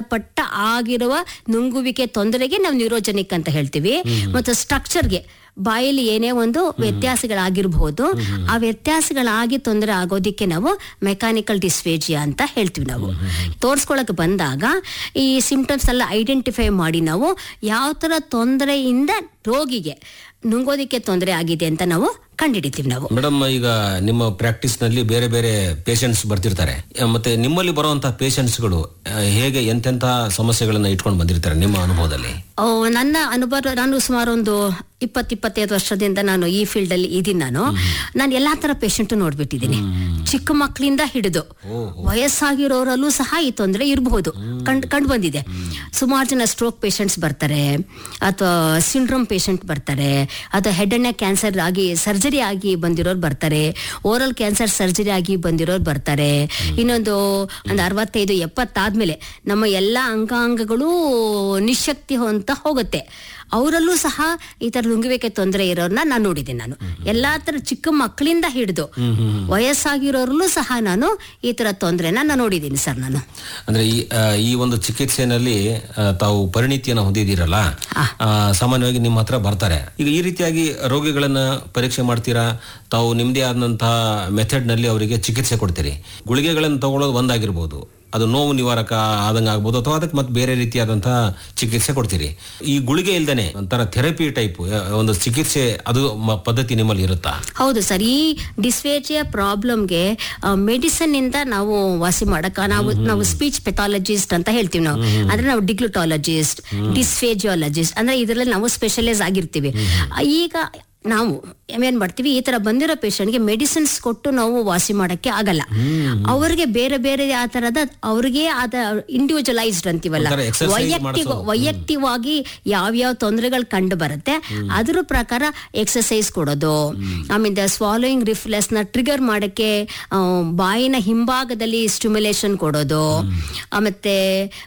ಸಂಬಂಧಪಟ್ಟ ಆಗಿರುವ ನುಂಗುವಿಕೆ ತೊಂದರೆಗೆ ನಾವು ನ್ಯೂರೋಜೆನಿಕ್ ಅಂತ ಹೇಳ್ತೀವಿ ಮತ್ತು ಸ್ಟ್ರಕ್ಚರ್ಗೆ ಬಾಯಲ್ಲಿ ಏನೇ ಒಂದು ವ್ಯತ್ಯಾಸಗಳಾಗಿರ್ಬಹುದು ಆ ವ್ಯತ್ಯಾಸಗಳಾಗಿ ತೊಂದರೆ ಆಗೋದಿಕ್ಕೆ ನಾವು ಮೆಕ್ಯಾನಿಕಲ್ ಡಿಸ್ಫೇಜಿಯಾ ಅಂತ ಹೇಳ್ತೀವಿ ನಾವು ತೋರ್ಸ್ಕೊಳಕ್ ಬಂದಾಗ ಈ ಸಿಂಪ್ಟಮ್ಸ್ ಎಲ್ಲ ಐಡೆಂಟಿಫೈ ಮಾಡಿ ನಾವು ಯಾವ ತರ ತೊಂದರೆಯಿಂದ ರೋಗಿಗೆ ನುಂಗೋದಿಕ್ಕೆ ತೊಂದರೆ ಆಗಿದೆ ಅಂತ ನಾವು ಕಂಡುಹಿಡಿತೀವಿ ನಾವು ಮೇಡಮ್ ಈಗ ನಿಮ್ಮ ಪ್ರಾಕ್ಟೀಸ್ ನಲ್ಲಿ ಬೇರೆ ಬೇರೆ ಪೇಷಂಟ್ಸ್ ಬರ್ತಿರ್ತಾರೆ ಆ, ಮತ್ತೆ ನಿಮ್ಮಲ್ಲಿ ಬರುವಂತಹ ಪೇಷಂಟ್ಸ್ಗಳು ಹೇಗೆ ಎಂತೆಂತ ಸಮಸ್ಯೆಗಳನ್ನ ಇಟ್ಕೊಂಡು ಬಂದಿರ್ತಾರೆ ನಿಮ್ಮ ಅನುಭವದಲ್ಲಿ ಓ, ನನ್ನ ಅನುಭವ ನಾನು ಸುಮಾರು ಒಂದು ಇಪ್ಪತ್ ಇಪ್ಪತ್ತೈದು ವರ್ಷದಿಂದ ನಾನು ಈ ಫೀಲ್ಡ್ ಅಲ್ಲಿ ಇದೀನಿ ನಾನು ನಾನು ಎಲ್ಲಾ ತರ ಪೇಷಂಟ್ ನೋಡ್ಬಿಟ್ಟಿದ್ದೀನಿ ಚಿಕ್ಕ ಮಕ್ಕಳಿಂದ ಹಿಡಿದು ವಯಸ್ಸಾಗಿರೋರಲ್ಲೂ ಸಹ ಈ ತೊಂದರೆ ಇರಬಹುದು ಕಂಡು ಕಂಡು ಬಂದಿದೆ ಸುಮಾರು ಜನ ಸ್ಟ್ರೋಕ್ ಪೇಷಂಟ್ಸ್ ಬರ್ತಾರೆ ಅಥವಾ ಸಿಂಡ್ರೋಮ್ ಪೇಷಂಟ್ ಬರ್ತಾರೆ ಅಥವಾ ಹೆಡ್ ಅಂಡ್ ನೆಕ್ ಕ್ಯಾನ್ಸರ್ ಆಗಿ ಸರ್ಜರಿ ಆಗಿ ಬಂದಿರೋರು ಬರ್ತಾರೆ ಓರಲ್ ಕ್ಯಾನ್ಸರ್ ಸರ್ಜರಿ ಆಗಿ ಬಂದಿರೋರು ಬರ್ತಾರೆ ಇನ್ನೊಂದು ಒಂದು ಅರವತ್ತೈದು ಎಪ್ಪತ್ತಾದ್ಮೇಲೆ ನಮ್ಮ ಎಲ್ಲ ಅಂಗಾಂಗಗಳು ನಿಶಕ್ತಿ ಅಂತ ಹೋಗುತ್ತೆ ಅವರಲ್ಲೂ ಸಹ ಈ ತರ ನುಂಗುವಿಕೆ ತೊಂದರೆ ಇರೋರ್ನ ನಾನು ನೋಡಿದ್ದೀನಿ ನಾನು ಎಲ್ಲಾ ತರ ಚಿಕ್ಕ ಮಕ್ಕಳಿಂದ ಹಿಡಿದು ವಯಸ್ಸಾಗಿರೋರ್ಲೂ ಸಹ ನಾನು ಈ ತರ ತೊಂದರೆನ ನಾನು ನೋಡಿದ್ದೀನಿ ಸರ್ ನಾನು ಅಂದ್ರೆ ಈ ಆ, ಈ ಒಂದು ಚಿಕಿತ್ಸೆನಲ್ಲಿ ಆ, ತಾವು ಪರಿಣಿತಿಯನ್ನು ಹೊಂದಿದ್ದೀರಲ್ಲ ಆ, ಸಾಮಾನ್ಯವಾಗಿ ನಿಮ್ಮ ಹತ್ರ ಬರ್ತಾರೆ ಈಗ ಈ ರೀತಿಯಾಗಿ ರೋಗಿಗಳನ್ನ ಪರೀಕ್ಷೆ ಮಾಡ್ತೀರಾ ತಾವು ನಿಮ್ಮದೇ ಆದಂತಹ ಮೆಥಡ್ ನಲ್ಲಿ ಅವರಿಗೆ ಚಿಕಿತ್ಸೆ ಕೊಡ್ತೀರಿ ಗುಳಿಗೆಗಳನ್ನು ತಗೊಳ್ಳೋದು ಒಂದಾಗಿರ್ಬೋದು ಅದು ನೋವು ನಿವಾರಕ ಆದಂಗೆ ಆಗ್ಬೋದು ಅಥವಾ ಅದಕ್ಕೆ ಮತ್ತೆ ಬೇರೆ ರೀತಿಯಾದಂತಹ ಚಿಕಿತ್ಸೆ ಕೊಡ್ತೀರಿ ಈ ಗುಳಿಗೆ ಇಲ್ದೇನೆ ಒಂಥರ ಥೆರಪಿ ಟೈಪ್ ಒಂದು ಚಿಕಿತ್ಸೆ ಅದು ಮ- ಪದ್ಧತಿ ನಿಮ್ಮಲ್ಲಿ ಇರುತ್ತಾ ಹೌದು ಸರ್ ಈ ಡಿಸ್ಫೇಜಿಯಾ ಪ್ರಾಬ್ಲಮ್ಗೆ ಮೆಡಿಸಿನ್ ಇಂದ ನಾವು ವಾಸಿ ಮಾಡಕ ನಾವು ನಾವು ಸ್ಪೀಚ್ ಪೆಥಾಲಜಿಸ್ಟ್ ಅಂತ ಹೇಳ್ತೀವಿ ನಾವು ಅಂದ್ರೆ ನಾವು ಡಿಗ್ಲುಟಾಲಜಿಸ್ಟ್ ಡಿಸ್ಫೇಜಿಯಾಲಜಿಸ್ಟ್ ಅಂದ್ರೆ ಇದರಲ್ಲಿ ನಾವು ಸ್ಪೆಷಲೈಸ್ ಆಗಿರ್ತೀವಿ ಈಗ ನಾವು ಏನ್ ಮಾಡ್ತೀವಿ ಈ ತರ ಬಂದಿರೋ ಪೇಷಂಟ್ಗೆ ಮೆಡಿಸಿನ್ಸ್ ಕೊಟ್ಟು ನಾವು ವಾಸಿ ಮಾಡಕ್ಕೆ ಆಗಲ್ಲ ಅವ್ರಿಗೆ ಬೇರೆ ಬೇರೆ ಆ ತರದ ಅವ್ರಿಗೆ ಆದ ಇಂಡಿವಿಜುವಲೈಸ್ಡ್ ಅಂತೀವಲ್ಲ ಒಂಥರ exercise ವೈಯಕ್ತಿಕ ಮಾಡ್ಸೋದು. ವೈಯಕ್ತಿಕವಾಗಿ ಯಾವ್ಯಾವ ತೊಂದರೆಗಳು ಕಂಡು ಬರುತ್ತೆ ಅದ್ರ ಪ್ರಕಾರ ಎಕ್ಸಸೈಸ್ ಕೊಡೋದು ಆಮೇಲೆ ಸ್ವಾಲೋಯಿಂಗ್ ರಿಫ್ಲೆಕ್ಸ್ ನ ಟ್ರಿಗರ್ ಮಾಡಕ್ಕೆ ಆ, ಬಾಯಿನ ಹಿಂಭಾಗದಲ್ಲಿ ಸ್ಟಿಮ್ಯುಲೇಷನ್ ಕೊಡೋದು ಆ, ಮತ್ತೆ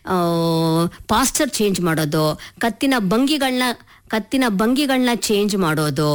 ಪಾಸ್ಚರ್ ಚೇಂಜ್ ಮಾಡೋದು ಕತ್ತಿನ ಭಂಗಿಗಳನ್ನ ಕತ್ತಿನ ಭಂಗಿಗಳನ್ನ ಚೇಂಜ್ ಮಾಡೋದು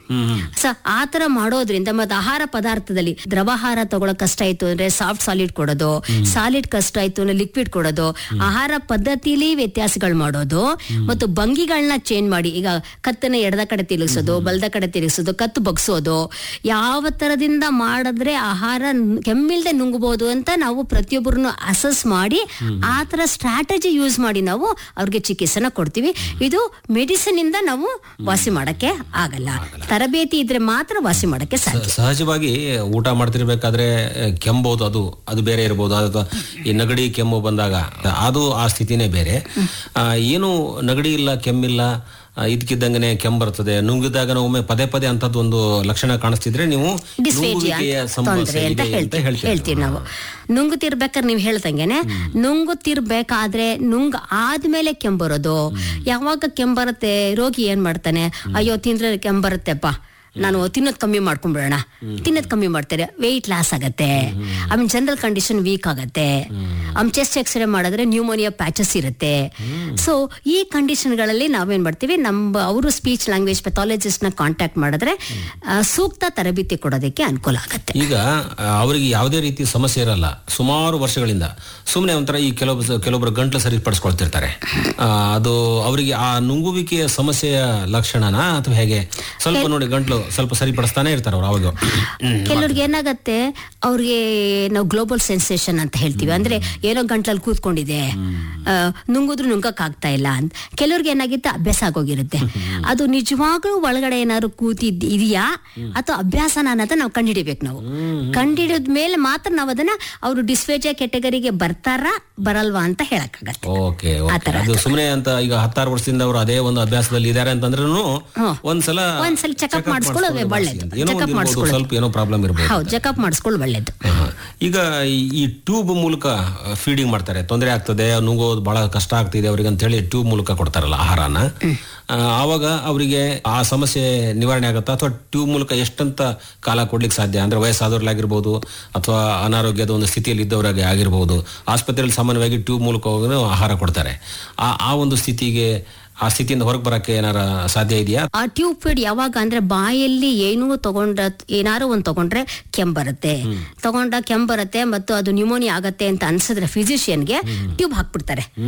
ಸೊ ಆ ತರ ಮಾಡೋದ್ರಿಂದ ಮತ್ತೆ ಆಹಾರ ಪದಾರ್ಥದಲ್ಲಿ ದ್ರವಾಹಾರ ತಗೊಳ್ಳೋ ಕಷ್ಟ ಆಯ್ತು ಅಂದ್ರೆ ಸಾಫ್ಟ್ ಸಾಲಿಡ್ ಕೊಡೋದು ಸಾಲಿಡ್ ಕಷ್ಟ ಆಯ್ತು ಅಂದ್ರೆ ಲಿಕ್ವಿಡ್ ಕೊಡೋದು ಆಹಾರ ಪದ್ಧತಿಲಿ ವ್ಯತ್ಯಾಸಗಳು ಮಾಡೋದು ಮತ್ತು ಭಂಗಿಗಳನ್ನ ಚೇಂಜ್ ಮಾಡಿ ಈಗ ಕತ್ತನ್ನ ಎಡದ ಕಡೆ ತಿರುಗಿಸೋದು ಬಲದ ಕಡೆ ತಿರುಗಿಸೋದು ಕತ್ತು ಬಗ್ಸೋದು ಯಾವ ತರದಿಂದ ಮಾಡಿದ್ರೆ ಆಹಾರ ನ್- ಕೆಮ್ಮಿಲ್ದೆ ನುಂಗಬಹುದು ಅಂತ ನಾವು ಪ್ರತಿಯೊಬ್ಬರನ್ನು ಅಸಸ್ ಮಾಡಿ ಆ ತರ ಸ್ಟ್ರಾಟಜಿ ಯೂಸ್ ಮಾಡಿ ನಾವು ಅವ್ರಿಗೆ ಚಿಕಿತ್ಸೆನ ಕೊಡ್ತೀವಿ ಇದು ಮೆಡಿಸಿನ್ ಇಂದ ನಾವು ವಾಸಿ ಮಾಡಕ್ಕೆ ಆಗಲ್ಲ ತರಬೇತಿ ಇದ್ರೆ ಮಾತ್ರ ವಾಸಿ ಮಾಡಕ್ಕೆ ಸಾಧ್ಯ ಸಹಜವಾಗಿ ಊಟ ಮಾಡ್ತಿರ್ಬೇಕಾದ್ರೆ ಆ, ಕೆಮ್ಮಬಹುದು ಅದು ಅದು ಬೇರೆ ಇರ್ಬೋದು ಅಥವಾ ಈ ನಗಡಿ ಕೆಮ್ಮು ಬಂದಾಗ ಅದು ಆ ಸ್ಥಿತಿನೇ ಬೇರೆ ಆ, ಏನು ನಗಡಿ ಇಲ್ಲ ಕೆಮ್ಮಿಲ್ಲ ಆ, ಇದ್ಕಿದ್ದಂಗನೆ ಕೆಮ್ಮು ಬರ್ತದೆ ನುಂಗಿದಾಗ ಒಮ್ಮೆ ಪದೇ ಪದೇ ಅಂತದ್ದು ಒಂದು ಲಕ್ಷಣ ಕಾಣಿಸ್ತಿದ್ರೆ ನೀವು ಡಿಸ್ಫೇಜಿಯಾ ನುಂಗುವಿಕೆಯ ತೊಂದರೆ ಸಮಸ್ಯೆ ಅಂತ ಇದೆ ಅಂತ ಹೇಳ್ತೀವಿ ಹೇಳ್ತೀರಿ ಹೇಳ್ತೀವಿ ನಾವು ನುಂಗುತ್ತಿರ್ಬೇಕಾದ್ರೆ ನೀವು ಹೇಳ್ದಂಗೆನೆ ನುಂಗುತ್ತಿರ್ಬೇಕಾದ್ರೆ ನುಂಗ್ ಆದ್ಮೇಲೆ ಕೆಂಬರೋದು ಯಾವಾಗ ಕೆಂಬರುತ್ತೆ ರೋಗಿ ಏನ್ ಮಾಡ್ತಾನೆ ಅಯ್ಯೋ ತಿಂದ್ರೆ ಕೆಂಬರುತ್ತೆಪ್ಪ ನಾನು ತಿನ್ನೋದ್ ಕಮ್ಮಿ ಮಾಡ್ಕೊಂಡ್ಬಿಡೋಣ ತಿನ್ನೋದ್ ಕಮ್ಮಿ ಮಾಡ್ತಾರೆ ವೆಯ್ಟ್ ಲಾಸ್ ಆಗತ್ತೆ ಆಮೇಲೆ ಜನರಲ್ ಕಂಡೀಷನ್ ವೀಕ್ ಆಗತ್ತೆ ಆಮೇಲೆ ಚೆಸ್ಟ್ ಎಕ್ಸ್ರೇ ಮಾಡಿದ್ರೆ ನ್ಯೂಮೋನಿಯಾ ಪ್ಯಾಚಸ್ ಇರುತ್ತೆ ಸೊ ಈ ಕಂಡೀಷನ್ಗಳಲ್ಲಿ ನಾವೇನ್ ಮಾಡ್ತೀವಿ ನಮ್ಮ ಅವರು ಸ್ಪೀಚ್ ಲ್ಯಾಂಗ್ವೇಜ್ ಪೆಥಾಲಜಿಸ್ಟ್ ನ ಕಾಂಟ್ಯಾಕ್ಟ್ ಮಾಡಿದ್ರೆ ಆ, ಸೂಕ್ತ ತರಬೇತಿ ಕೊಡೋದಕ್ಕೆ ಅನುಕೂಲ ಆಗತ್ತೆ ಈಗ ಆ, ಅವರಿಗೆ ಯಾವುದೇ ರೀತಿ ಸಮಸ್ಯೆ ಇರಲ್ಲ ಸುಮಾರು ವರ್ಷಗಳಿಂದ ಸುಮ್ಮನೆ ಒಂಥರ ಈ ಕೆಲವೊಬ್ಬ ಕೆಲವೊಬ್ಬರು ಗಂಟ್ಲು ಸರಿಪಡಿಸ್ಕೊಳ್ತಿರ್ತಾರೆ ಆ, ಅದು ಅವರಿಗೆ ಆ ನುಂಗುವಿಕೆಯ ಸಮಸ್ಯೆಯ ಲಕ್ಷಣನಾ ಅಥವಾ ಹೇಗೆ ಸ್ವಲ್ಪ ನೋಡಿ ಗಂಟ್ಲು ಸ್ವಲ್ಪ ಸರಿಪಡಿಸ್ತಾನೆ ಇರ್ತಾರೆ ಅವ್ರು ಅವಾಗ ಕೆಲವ್ರಿಗೆ ಏನಾಗತ್ತೆ ಅವ್ರಿಗೆ ನಾವು ಗ್ಲೋಬಲ್ ಸೆನ್ಸೇಷನ್ ಅಂತ ಹೇಳ್ತೀವಿ ಅಂದ್ರೆ ಏನೋ ಗಂಟ್ಲಲ್ಲಿ ಕೂತ್ಕೊಂಡಿದೆ ಆ, ನುಂಗಿದ್ರು ನುಂಗಕ್ ಆಗ್ತಾ ಇಲ್ಲ ಅಂತ ಕೆಲವ್ರಿಗೆ ಏನಾಗಿತ್ತು ಅಭ್ಯಾಸ ಆಗೋಗಿರುತ್ತೆ ಅದು ನಿಜವಾಗ್ಲೂ ಒಳಗಡೆ ಏನಾದ್ರು ಕೂತಿದ್ ಇದೆಯಾ ಅಥವಾ ಅಭ್ಯಾಸನ ಅನ್ನೋದ ನಾವು ಕಂಡಿಡಿಬೇಕು ನಾವು ಕಂಡಿಡಿದ ಮೇಲೆ ಮಾತ್ರ ನಾವು ಅದನ್ನ ಅವರು ಡಿಸ್ಫೇಜಿಯಾ ಕೆಟಗರಿಗೆ ಬರ್ತಾರಾ ಬರಲ್ವಾ ಅಂತ ಹೇಳಕ್ಕಾಗತ್ತೆ ಓಕೆ ಆ ತರ ಅದು ಸುಮ್ಮನೆ ಅಂತ ಈಗ ಹತ್ತಾರು ವರ್ಷದಿಂದ ಅವರು ಅದೇ ಒಂದು ಅಭ್ಯಾಸದಲ್ಲಿ ಇದಾರೆ ಅಂತಂದ್ರೂ ಒಂದ್ಸಲ ಒಂದ್ಸಲ ಚೆಕಪ್ ಮಾಡಿಸ್ಕೊಳ್ಳೋದು ಒಳ್ಳೇದು ಏನೋ ಚೆಕಪ್ ಒಂದು ಇರ್ಬೋದು, ಮಾಡಿಸ್ಕೊಳ್ಳೋದು ಸ್ವಲ್ಪ ಏನೋ ಪ್ರಾಬ್ಲಮ್ ಇರ್ಬೋದು ಹೌದು ಚೆಕಪ್ ಮಾಡಿಸ್ಕೊಳ್ಳೋದು ಒಳ್ಳೇದು ಹಾ. ಈಗ ಈ- ಈ ಟ್ಯೂಬ್ ಮೂಲಕ ಫೀಡಿಂಗ್ ಮಾಡ್ತಾರೆ ತೊಂದರೆ ಆಗ್ತದೆ ನುಂಗೋದು ಬಹಳ ಕಷ್ಟ ಆಗ್ತಿದೆ ಅವರಿಗೆ ಅಂತ ಹೇಳಿ ಟ್ಯೂಬ್ ಮೂಲಕ ಕೊಡ್ತಾರಲ್ಲ ಆಹಾರನ ಆ, ಆವಾಗ ಅವರಿಗೆ ಆ ಸಮಸ್ಯೆ ನಿವಾರಣೆ ಆಗುತ್ತಾ ಅಥವಾ ಟ್ಯೂಬ್ ಮೂಲಕ ಎಷ್ಟಂತ ಕಾಲ ಕೊಡ್ಲಿಕ್ಕೆ ಸಾಧ್ಯ ಅಂದ್ರೆ ವಯಸ್ಸಾದವ್ರಲ್ಲಾಗಿರ್ಬೋದು ಅಥವಾ ಅನಾರೋಗ್ಯದ ಒಂದು ಸ್ಥಿತಿಯಲ್ಲಿ ಇದ್ದವರಾಗಿ ಆಗಿರ್ಬೋದು ಆಸ್ಪತ್ರೆಯಲ್ಲಿ ಸಾಮಾನ್ಯವಾಗಿ ಟ್ಯೂಬ್ ಮೂಲಕ ಹೋಗಿ ಆಹಾರ ಕೊಡ್ತಾರೆ ಆ ಆ ಒಂದು ಸ್ಥಿತಿಗೆ ಆ ಸ್ಥಿತಿಯಿಂದ ಹೊರಗೆ ಬರಕ್ಕೆ ಏನಾರ ಸಾಧ್ಯ ಇದೆಯಾ ಆ ಟ್ಯೂಬ್ ಫೀಡ್ ಯಾವಾಗ ಅಂದ್ರೆ ಬಾಯಲ್ಲಿ ಏನೂ ತಗೊಂಡ ಏನಾರು ಒಂದ್ ತಗೊಂಡ್ರೆ ಕೆಮ್ಮು ಬರುತ್ತೆ ತಗೊಂಡ ಕೆಮ್ಮು ಬರುತ್ತೆ ಮತ್ತು ಅದು ನ್ಯೂಮೋನಿಯಾ ಆಗತ್ತೆ ಅಂತ ಅನ್ಸಿದ್ರೆ ಫಿಸಿಷಿಯನ್ಗೆ ಟ್ಯೂಬ್ ಹಾಕ್ಬಿಡ್ತಾರೆ